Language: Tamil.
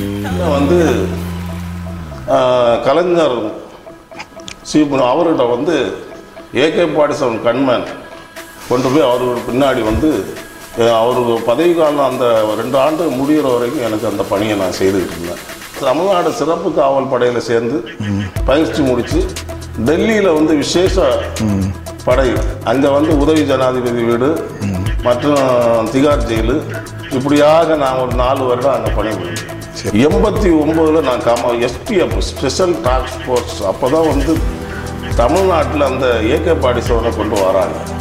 இன்னும் வந்து ஆஹ், கலைஞர் சீபு அவர்கிட்ட வந்து ஏகே பாடி செவன் கண்மேன் கொண்டு போய் அவருக்கு பின்னாடி வந்து அஹ், அவருக்கு பதவி காலம் அந்த ரெண்டு ஆண்டு முடிகிற வரைக்கும் எனக்கு அந்த பணியை நான் செய்துக்கிட்டு இருந்தேன் தமிழ்நாடு சிறப்பு காவல் படையில் சேர்ந்து பயிற்சி முடித்து டெல்லியில் வந்து விசேஷ படை அங்கே வந்து உதவி ஜனாதிபதி வீடு மற்றும் திகார் ஜெயிலு இப்படியாக நான் ஒரு நாலு வருடம் அங்கே பணிபுரிந்தேன் எண்பத்தி ஒம்போதில் நான் காம எஸ்டிஎஃப் ஸ்பெஷல் டாஸ்க் ஃபோர்ஸ் அப்போ தான் வந்து தமிழ்நாட்டில் அந்த ஏகே பாடி சோனை கொண்டு வராங்க